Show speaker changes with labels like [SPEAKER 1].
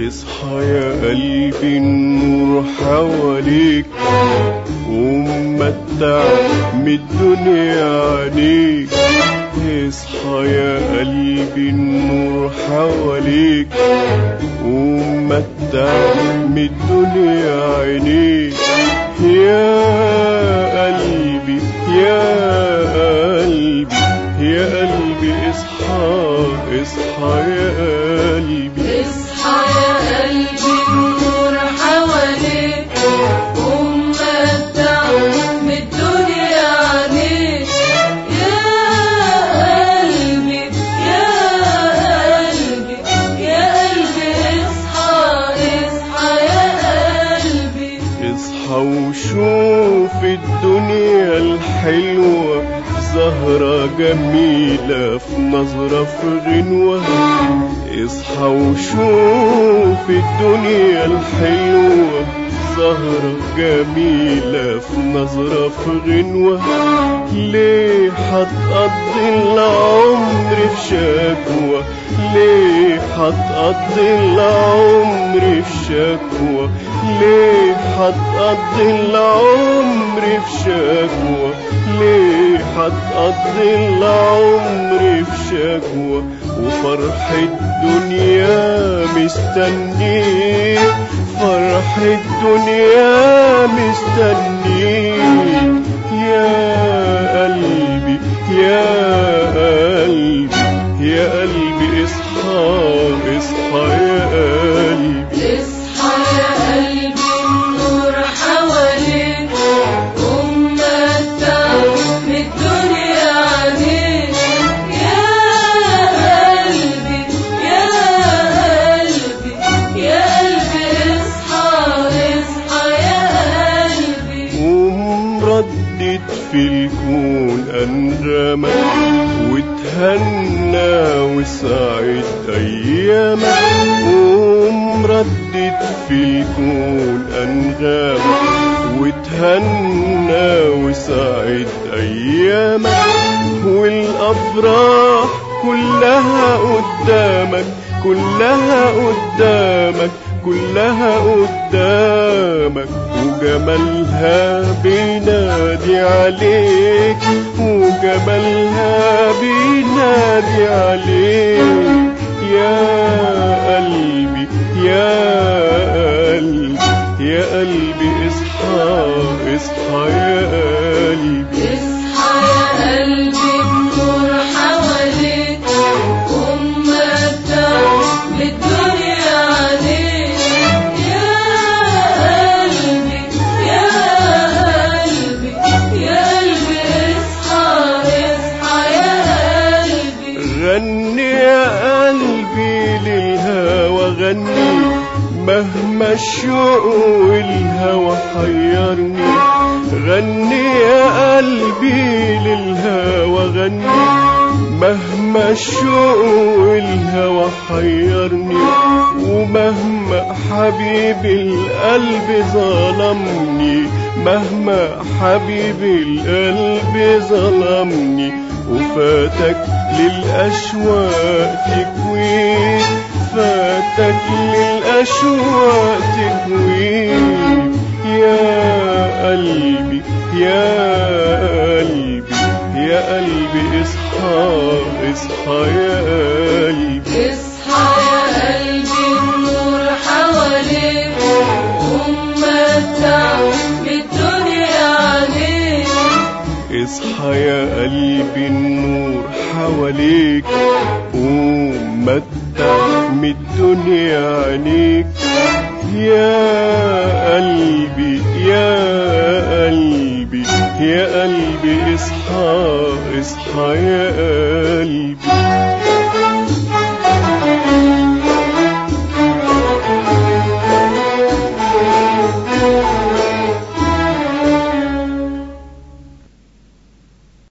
[SPEAKER 1] اصحى يا قلبي النور حواليك ومتع من الدنيا عينيك اصحى يا قلبي النور حواليك ومتع من الدنيا عينيك يا قلبي يا قلبي يا قلبي اصحى اصحى يا قلبي
[SPEAKER 2] اصحى يا قلبي النور حواليك ومتع من الدنيا عليك يا قلبي يا قلبي يا قلبي اصحى اصحى يا قلبي
[SPEAKER 1] اصحى وشوف الدنيا الحلوة زهرة جميلة في نظرة في غنوة اصحى وشوف الدنيا الحلوة زهرة جميلة في نظرة في غنوة ليه هتقضي العمر في شكوى ليه هتقضي العمر في شكوى ليه هتقضي العمر في شكوى ليه هتقضي العمر في شكوى وفرح الدنيا مستنيك فرح الدنيا مستنيك يا قلبي يا قلبي يا قلبي اصحى اصحى يا قلبي
[SPEAKER 2] اصحى يا قلبي النور حواليك ومتع من الدنيا عليك يا قلبي يا قلبي يا قلبي اصحى اصحى يا قلبي
[SPEAKER 1] ومردد في الكون أنغامك وتهنى وسعد أيامك ومردد في الكون أنغامك وتهنى وسعد أيامك والأفراح كلها قدامك كلها قدامك كلها قدامك وجمالها بينادي عليك وجمالها بينادي عليك يا قلبي يا قلبي يا قلبي اصحى اصحى يا قلبي
[SPEAKER 2] اصحى يا قلبي النور حواليك ومتع بالدنيا عليك يا قلبي يا قلبي يا قلبي اصحى اصحى يا قلبي
[SPEAKER 1] غني يا قلبي للهوى غني مهما الشوق والهوى حيرني غني يا قلبي للهوى غني مهما الشوق والهوى حيرني ومهما حبيبي القلب ظلمني مهما حبيبي القلب ظلمني وفاتك للأشواق تكوين فاتك للأشواق تكوين يا قلبي يا قلبي يا قلبي اصحى اصحى يا قلبي
[SPEAKER 2] اصحى يا قلبي النور حواليك ومتع بالدنيا عليك
[SPEAKER 1] اصحى يا قلبي النور حواليك ومتع من الدنيا عينيك يا قلبي يا قلبي يا قلبي اصحى اصحى يا